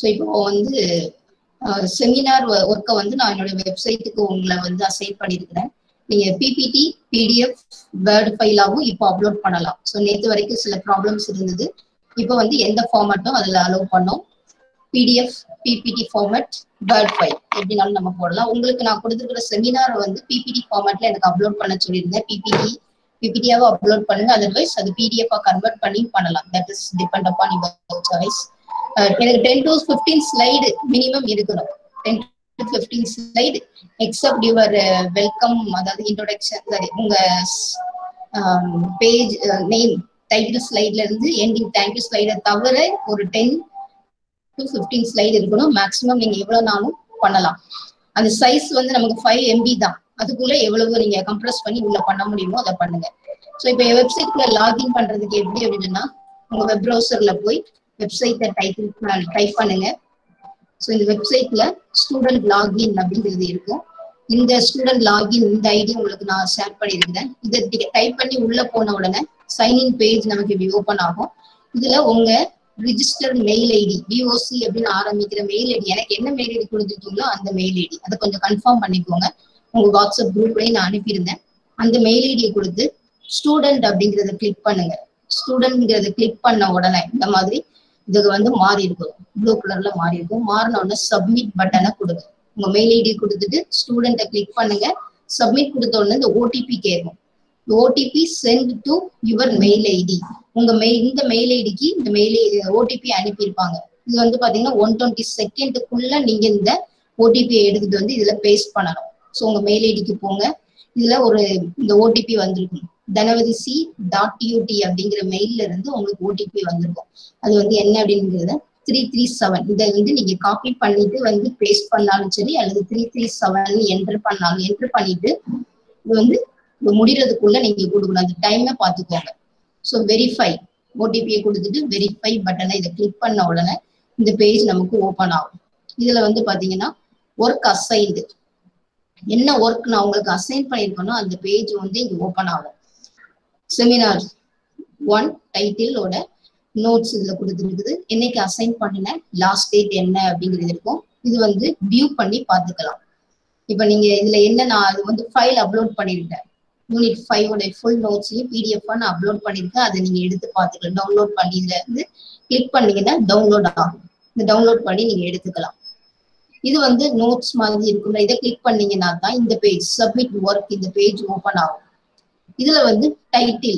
so இப்போ வந்து seminar ஒர்க்கை வந்து நான் என்னோட வெப்சைட்டுக்கு உங்களை வந்து அசைன் பண்ணியிருக்கிறேன் நீங்க பிபிடி பிடிஎஃப் வேர்டு ஃபைலாவும் இப்போ அப்லோட் பண்ணலாம் ஸோ நேற்று வரைக்கும் சில ப்ராப்ளம்ஸ் இருந்தது இப்போ வந்து எந்த ஃபார்மேட்டும் அதில் அலோவ் பண்ணோம் PDF PPT format word file எப்படினாலும் நம்ம போடலாம் உங்களுக்கு நான் கொடுத்துருக்கிற செமினார் வந்து பிபிடி ஃபார்மேட்ல எனக்கு அப்லோட் பண்ண சொல்லியிருந்தேன் பிபிடி பிபிடியாவை அப்லோட் பண்ணுங்க அதர்வைஸ் அது பிடிஎஃப் கன்வெர்ட் பண்ணி பண்ணலாம் that is depend upon your choice எனக்கு ten to fifteen slide minimum இருக்கணும் ten to fifteen slide except your welcome அதாவது இன்ட்ரோடக்ஷன் சாரி உங்க பேஜ் நேம் டைட்டில் ஸ்லைட்ல இருந்து எண்டிங் தேங்க்யூ ஸ்லைடை தவிர ஒரு டென் டு ஃபிஃப்டீன் ஸ்லைடு இருக்கணும் மேக்ஸிமம் நீங்க எவ்வளவு நாளும் பண்ணலாம் அந்த சைஸ் வந்து நமக்கு ஃபைவ் எம்பி தான் அதுக்குள்ள எவ்வளவு நீங்க கம்ப்ரஸ் பண்ணி உள்ள பண்ண முடியுமோ அதை பண்ணுங்க ஸோ இப்போ வெப்சைட்ல லாகின் பண்றதுக்கு எப்படி அப்படின்னா உங்க வெப் ப்ரௌசர்ல போய் வெப்சைட்டை டைட்டில் டைப் பண்ணுங்க ஸோ இந்த வெப்சைட்ல ஸ்டூடெண்ட் லாகின் அப்படிங்கிறது இருக்கும் இந்த ஸ்டூடெண்ட் லாகின் இந்த ஐடி உங்களுக்கு நான் ஷேர் பண்ணியிருக்கிறேன் இதை நீங்க டைப் பண்ணி உள்ள போன உடனே சைன்இன் பேஜ் நமக்கு இப்படி ஓப்பன் ஆகும் இதுல உங்க ரிஜிஸ்டர் மெயில் ஐடி பிஓசி அப்படின்னு ஆரம்பிக்கிற மெயில் ஐடி எனக்கு என்ன மெயில் ஐடி கொடுத்துருக்கீங்களோ அந்த மெயில் ஐடி அதை கொஞ்சம் கன்ஃபார்ம் பண்ணிக்கோங்க உங்க வாட்ஸ்அப் குரூப்லயும் நான் அனுப்பியிருந்தேன் அந்த மெயில் ஐடியை கொடுத்து ஸ்டூடெண்ட் அப்படிங்கிறத கிளிக் பண்ணுங்க ஸ்டூடெண்ட்ங்கிறத கிளிக் பண்ண உடனே இந்த மாதிரி இதுக்கு வந்து மாறி இருக்கும் ப்ளூ கலர்ல மாறி இருக்கும் மாறின உடனே சப்மிட் பட்டனை கொடுங்க உங்க மெயில் ஐடி கொடுத்துட்டு ஸ்டூடெண்ட்டை கிளிக் பண்ணுங்க சப்மிட் கொடுத்த உடனே இந்த ஓடிபி கேட்கும் OTP sent to your mail ID உங்க மெயில் இந்த மெயில் ஐடிக்கு இந்த மெயில் ஓடிபி அனுப்பியிருப்பாங்க இது வந்து பாத்தீங்கன்னா ஒன் டுவெண்ட்டி செகண்டுக்குள்ள நீங்க இந்த ஓடிபியை எடுத்துட்டு வந்து இதுல பேஸ்ட் பண்ணணும் ஸோ உங்க மெயில் ஐடிக்கு போங்க இதுல ஒரு இந்த ஓடிபி வந்திருக்கும் தனவதி சி டாட் யூடி அப்படிங்கிற மெயில்ல இருந்து உங்களுக்கு ஓடிபி வந்திருக்கும் அது வந்து என்ன அப்படிங்கிறத த்ரீ த்ரீ செவன் இதை வந்து நீங்க காப்பி பண்ணிட்டு வந்து பேஸ்ட் பண்ணாலும் சரி அல்லது த்ரீ த்ரீ செவன் என்டர் பண்ணாலும் என்டர் பண்ணிட்டு இது வந்து முடிகிறதுக்குள்ள நீங்க கொடுக்கணும் அந்த டைமை பார்த்துக்கோங்க ஸோ வெரிஃபை ஓடிபியை கொடுத்துட்டு வெரிஃபை பட்டனை இதை கிளிக் பண்ண உடனே இந்த பேஜ் நமக்கு ஓப்பன் ஆகும் இதுல வந்து பாத்தீங்கன்னா ஒர்க் அசைன்டு என்ன ஒர்க் நான் உங்களுக்கு அசைன் பண்ணியிருக்கேனோ அந்த பேஜ் வந்து இங்க ஓப்பன் ஆகும் செமினார் ஒன் டைட்டிலோட நோட்ஸ் இதுல கொடுத்துருக்குது என்னைக்கு அசைன் பண்ணின லாஸ்ட் டேட் என்ன அப்படிங்கிறது இருக்கும் இது வந்து வியூ பண்ணி பார்த்துக்கலாம் இப்போ நீங்க இதுல என்ன நான் அது வந்து ஃபைல் அப்லோட் பண்ணிருக்கேன் யூனிட் ஃபைவ் உடைய ஃபுல் நோட்ஸையும் பிடிஎஃப் நான் அப்லோட் பண்ணிருக்கேன் அதை நீங்க எடுத்து பார்த்துக்கலாம் டவுன்லோட் பண்ணி இதுல இருந்து கிளிக் பண்ணீங்கன்னா டவுன்லோட் ஆகும் இந்த டவுன்லோட் பண்ணி நீங்க எடுத்துக்கலாம் இது வந்து நோட்ஸ் மாதிரி இருக்கும் இதை கிளிக் பண்ணீங்கன்னா தான் இந்த பேஜ் சப்மிட் ஒர்க் இந்த பேஜ் ஓப்பன் ஆகும் இதுல வந்து டைட்டில்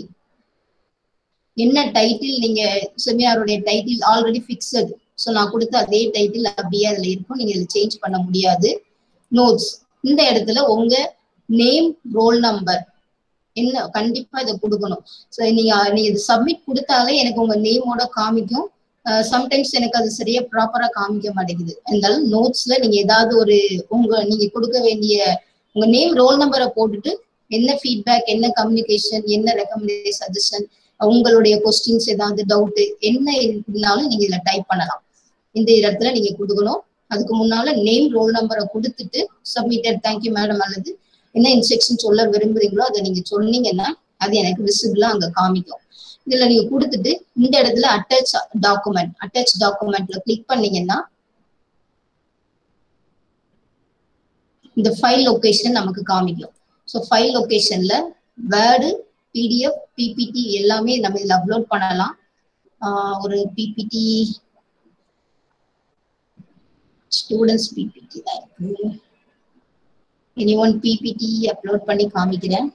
என்ன டைட்டில் நீங்க செமினாருடைய டைட்டில் ஆல்ரெடி பிக்சடு ஸோ நான் கொடுத்த அதே டைட்டில் அப்படியே அதுல இருக்கும் நீங்க இதுல சேஞ்ச் பண்ண முடியாது நோட்ஸ் இந்த இடத்துல உங்க நேம் ரோல் நம்பர் என்ன கண்டிப்பா இதை கொடுக்கணும் ஸோ நீங்க நீங்க இது சப்மிட் கொடுத்தாலே எனக்கு உங்க நேமோட காமிக்கும் சம்டைம்ஸ் எனக்கு அது சரியா ப்ராப்பரா காமிக்க மாட்டேங்குது இருந்தாலும் நோட்ஸ்ல நீங்க ஏதாவது ஒரு உங்க நீங்க கொடுக்க வேண்டிய உங்க நேம் ரோல் நம்பரை போட்டுட்டு என்ன ஃபீட்பேக் என்ன கம்யூனிகேஷன் என்ன ரெக்கமெண்டேஷன் சஜஷன் உங்களுடைய கொஸ்டின்ஸ் ஏதாவது டவுட் என்ன இருந்தாலும் நீங்க இதுல டைப் பண்ணலாம் இந்த இடத்துல நீங்க கொடுக்கணும் அதுக்கு முன்னால நேம் ரோல் நம்பரை கொடுத்துட்டு சப்மிட்டட் தேங்க்யூ மேடம் அல்லது என்ன இன்ஸ்ட்ரக்ஷன் சொல்ல விரும்புறீங்களோ அதை நீங்க சொன்னீங்கன்னா அது எனக்கு விசிபிளா அங்க காமிக்கும் இதுல நீங்க கொடுத்துட்டு இந்த இடத்துல அட்டாச் டாக்குமெண்ட் அட்டாச் டாக்குமெண்ட்ல கிளிக் பண்ணீங்கன்னா இந்த ஃபைல் லொகேஷன் நமக்கு காமிக்கும் ஸோ ஃபைல் லொகேஷன்ல வேர்டு பிடிஎஃப் பிபிடி எல்லாமே நம்ம இதில் அப்லோட் பண்ணலாம் ஒரு பிபிடி ஸ்டூடெண்ட்ஸ் பிபிடி தான் இருக்கு எனி ஒன் பிபிடி அப்லோட் பண்ணி காமிக்கிறேன்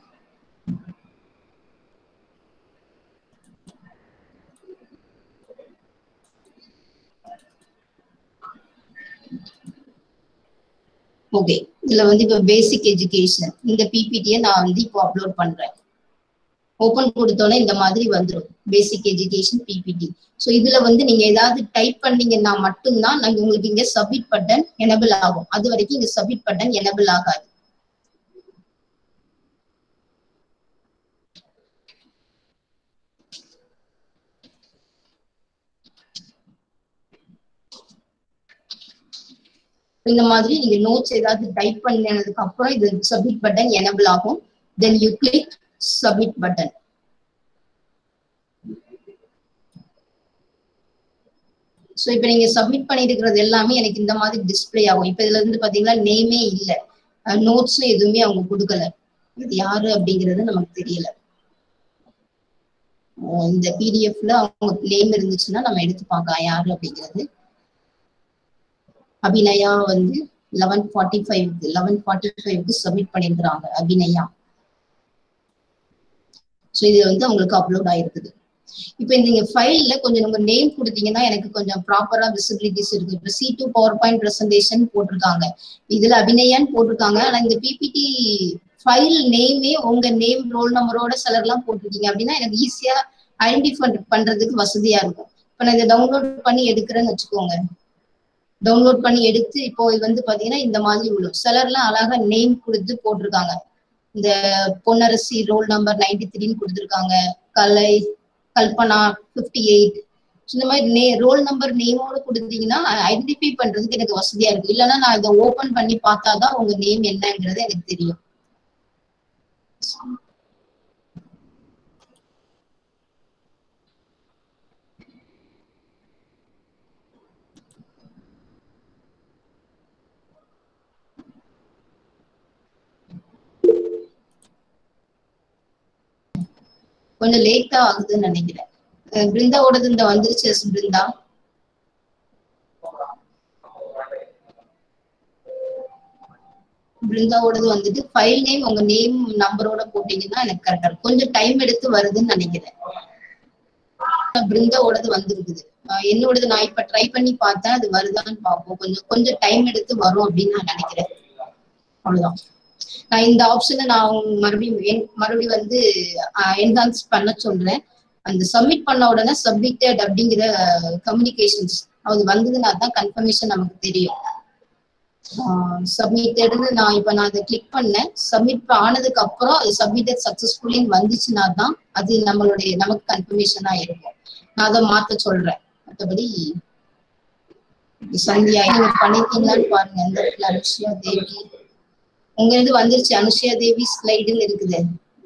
ஓகே இதுல வந்து இப்போ பேசிக் எஜுகேஷன் இந்த பிபிடியை நான் வந்து இப்போ அப்லோட் பண்றேன் ஓப்பன் கொடுத்தோன்னே இந்த மாதிரி வந்துடும் பேசிக் எஜுகேஷன் பிபிடி ஸோ இதுல வந்து நீங்க ஏதாவது டைப் பண்ணீங்கன்னா மட்டும்தான் நாங்க உங்களுக்கு இங்க சப்மிட் பட்டன் எனபிள் ஆகும் அது வரைக்கும் இங்க சப்மிட் பட்டன் எனபிள் ஆகாது இந்த மாதிரி நீங்க நோட்ஸ் ஏதாவது டைப் பண்ணதுக்கு அப்புறம் இது சப்மிட் பட்டன் எனபிள் ஆகும் then you click submit button so இப்போ நீங்க சப்மிட் பண்ணிருக்கிறது எல்லாமே எனக்கு இந்த மாதிரி டிஸ்பிளே ஆகும் இப்போ இதுல இருந்து பாத்தீங்கன்னா நேமே இல்லை நோட்ஸும் எதுவுமே அவங்க கொடுக்கல இது யாரு அப்படிங்கிறது நமக்கு தெரியல இந்த பிடிஎஃப்ல அவங்க நேம் இருந்துச்சுன்னா நம்ம எடுத்து பார்க்கலாம் யாரு அப்படிங்கிறது அபிநயா வந்து eleven forty five eleven forty ஃபைவ்க்கு சப்மிட் பண்ணியிருக்கிறாங்க அபிநயா ஸோ இது வந்து அவங்களுக்கு அப்லோட் ஆயிருக்குது இப்போ நீங்க ஃபைல்ல கொஞ்சம் நம்ம நேம் கொடுத்தீங்கன்னா எனக்கு கொஞ்சம் ப்ராப்பரா விசிபிலிட்டிஸ் இருக்கு இப்போ C two power point presentation போட்டிருக்காங்க இதுல அபிநயான்னு போட்டிருக்காங்க ஆனா இந்த பிபிடி ஃபைல் நேமே உங்க நேம் ரோல் நம்பரோட சிலர்லாம் போட்டிருக்கீங்க அப்படின்னா எனக்கு ஈஸியா ஐடென்டிஃபை பண்றதுக்கு வசதியா இருக்கும் இப்போ நான் இதை டவுன்லோட் பண்ணி எடுக்கிறேன்னு வச்சுக்கோங்க டவுன்லோட் பண்ணி எடுத்து இப்போ இது வந்து பாத்தீங்கன்னா இந்த மாதிரி விழும் சிலர்லாம் அழகா நேம் கொடுத்து போட்டிருக்காங்க இந்த பொன்னரசி ரோல் நம்பர் நைன்டி த்ரீன்னு கொடுத்துருக்காங்க கலை கல்பனா ஃபிஃப்டி எயிட் இந்த மாதிரி நே ரோல் நம்பர் நேமோட கொடுத்தீங்கன்னா ஐடென்டிஃபை பண்றதுக்கு எனக்கு வசதியா இருக்கும் இல்லைன்னா நான் இதை ஓபன் பண்ணி பார்த்தாதான் உங்க நேம் என்னங்கிறது எனக்கு தெரியும் கொஞ்சம் லேட்டா ஆகுதுன்னு நினைக்கிறேன் பிருந்தாவோடது இந்த வந்துருச்சு பிருந்தா பிருந்தாவோடது வந்துட்டு ஃபைல் நேம் உங்க நேம் நம்பரோட போட்டீங்கன்னா எனக்கு கரெக்டா இருக்கும் கொஞ்சம் டைம் எடுத்து வருதுன்னு நினைக்கிறேன் பிருந்தாவோடது வந்திருக்குது என்னோடது நான் இப்ப ட்ரை பண்ணி பார்த்தேன் அது வருதான்னு பார்ப்போம் கொஞ்சம் கொஞ்சம் டைம் எடுத்து வரும் அப்படின்னு நான் நினைக்கிறேன் அவ்வளவுதான் நான் இந்த ஆப்ஷனை நான் மறுபடியும் மறுபடியும் வந்து என்ஹான்ஸ் பண்ண சொல்றேன் அந்த சப்மிட் பண்ண உடனே சப்மிட்டட் அப்படிங்கிற கம்யூனிகேஷன்ஸ் அது வந்ததுன்னா தான் கன்ஃபர்மேஷன் நமக்கு தெரியும் சப்மிட்டட்னு நான் இப்ப நான் அதை கிளிக் பண்ணேன் சப்மிட் ஆனதுக்கு அப்புறம் அது சப்மிட்டட் சக்சஸ்ஃபுல்லின்னு வந்துச்சுன்னா தான் அது நம்மளுடைய நமக்கு கன்ஃபர்மேஷனா இருக்கும் நான் அதை மாத்த சொல்றேன் மற்றபடி சந்தியா நீங்க பண்ணிருக்கீங்களான்னு பாருங்க எந்த இடத்துல அனுஷியா தேவி உங்க இது வந்துருச்சு அனுஷியா தேவி ஸ்லைடுன்னு இருக்குது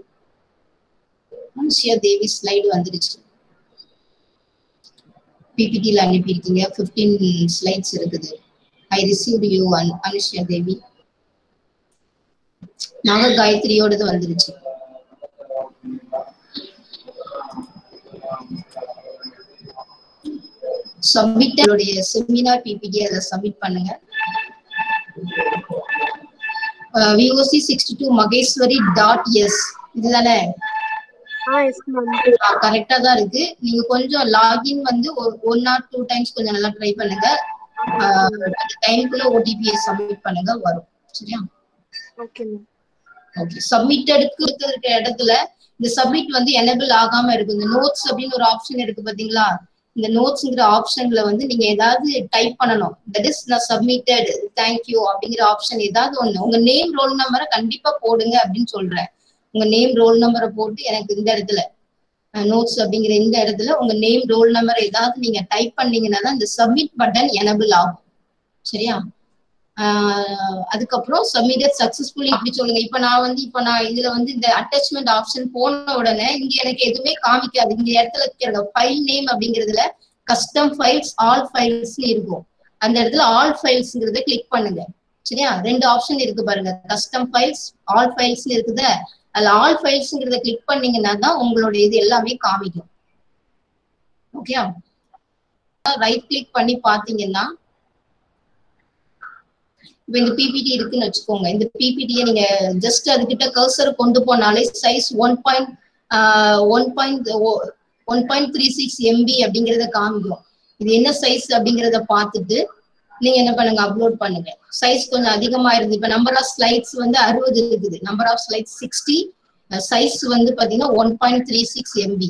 அனுஷியா தேவி ஸ்லைடு வந்துருச்சு பிபிடில அனுப்பியிருக்கீங்க பிப்டீன் ஸ்லைட்ஸ் இருக்குது I receive you Anushiya Devi நாங்க காயத்ரியோடது வந்துருச்சு சப்மிட் செமினார் பிபிடி அதை சப்மிட் பண்ணுங்க VOC sixty two Maheswari dot S இதுதானே கரெக்டா தான் இருக்கு நீங்க கொஞ்சம் லாகின் வந்து ஒன் ஆர் டூ டைம்ஸ் கொஞ்சம் நல்லா ட்ரை பண்ணுங்க டைம்குள்ள ஓடிபி சப்மிட் பண்ணுங்க வரும் சரியா ஓகே சப்மிட்டடுக்கு இருக்க இடத்துல இந்த சப்மிட் வந்து எனபிள் ஆகாம இருக்கு இந்த நோட்ஸ் அப்படின்னு ஒரு ஆப்ஷன் இருக்கு பாத்தீங்களா இந்த நோட்ஸ்ங்கிற ஆப்ஷன்ல வந்து நீங்க ஏதாவது டைப் பண்ணணும் தட் இஸ் நான் சப்மிட்டட் தேங்க்யூ அப்படிங்கிற ஆப்ஷன் ஏதாவது ஒண்ணு உங்க நேம் ரோல் நம்பரை கண்டிப்பா போடுங்க அப்படின்னு சொல்றேன் உங்க நேம் ரோல் நம்பரை போட்டு எனக்கு இந்த இடத்துல நோட்ஸ் அப்படிங்கிற இந்த இடத்துல உங்க நேம் ரோல் நம்பர் ஏதாவது நீங்க டைப் பண்ணீங்கன்னா தான் இந்த சப்மிட் பட்டன் எனபிள் ஆகும் சரியா அதுக்கப்புறம் சப்மிட்டட் சக்சஸ்ஃபுல்லி இப்படி சொல்லுங்க இப்ப நான் வந்து இப்ப நான் இதுல வந்து இந்த அட்டாச்மெண்ட் ஆப்ஷன் போன உடனே இங்க எனக்கு எதுவுமே காமிக்காது இந்த இடத்துல இருக்கிற ஃபைல் நேம் அப்படிங்கிறதுல கஸ்டம் ஃபைல்ஸ் ஆல் ஃபைல்ஸ்னு இருக்கும் அந்த இடத்துல ஆல் ஃபைல்ஸ்ங்கிறத கிளிக் பண்ணுங்க சரியா ரெண்டு ஆப்ஷன் இருக்கு பாருங்க கஸ்டம் ஃபைல்ஸ் ஆல் ஃபைல்ஸ்னு இருக்குது அதுல ஆல் ஃபைல்ஸ்ங்கிறத கிளிக் பண்ணீங்கன்னா தான் உங்களோட இது எல்லாமே காமிக்கும் ஓகே ரைட் கிளிக் பண்ணி பாத்தீங்கன்னா இப்ப இந்த பிபிடி இருக்குன்னு வச்சுக்கோங்க இந்த பிபிடியை நீங்க ஜஸ்ட் அதுகிட்ட கர்சர் கொண்டு போனாலே size one point one point one point three six MB அப்படிங்கறத காமிக்கும் இது என்ன சைஸ் அப்படிங்கறத பார்த்துட்டு நீங்க என்ன பண்ணுங்க அப்லோட் பண்ணுங்க சைஸ் கொஞ்சம் அதிகமா இருந்து இப்ப நம்பர் ஆஃப் ஸ்லைட்ஸ் வந்து அறுபது இருக்குது number of slides sixty size வந்து பாத்தீங்கன்னா one point three six MB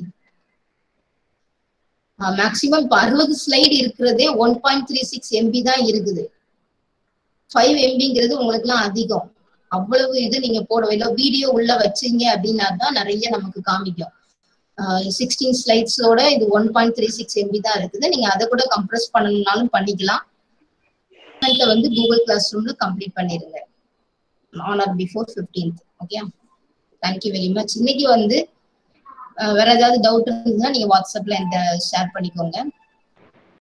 maximum இப்ப அறுபது ஸ்லைடு இருக்கிறதே one point three six MB தான் இருக்குது ஃபைவ் எம்பிங்கிறது உங்களுக்கு எல்லாம் அதிகம் அவ்வளவு இது நீங்க போட இல்லை வீடியோ உள்ள வச்சீங்க அப்படின்னா தான் நிறைய நமக்கு காமிக்கும் சிக்ஸ்டீன் ஸ்லைட்ஸோட இது one point three six MB தான் இருக்குது நீங்க அதை கூட கம்ப்ரஸ் பண்ணணும்னாலும் பண்ணிக்கலாம் வந்து கூகுள் கிளாஸ் ரூம்ல கம்ப்ளீட் பண்ணிருங்க on or before fifteenth okay thank you very much இன்னைக்கு வந்து வேற ஏதாவது டவுட் இருந்ததுன்னா நீங்க வாட்ஸ்அப்ல எந்த ஷேர் பண்ணிக்கோங்க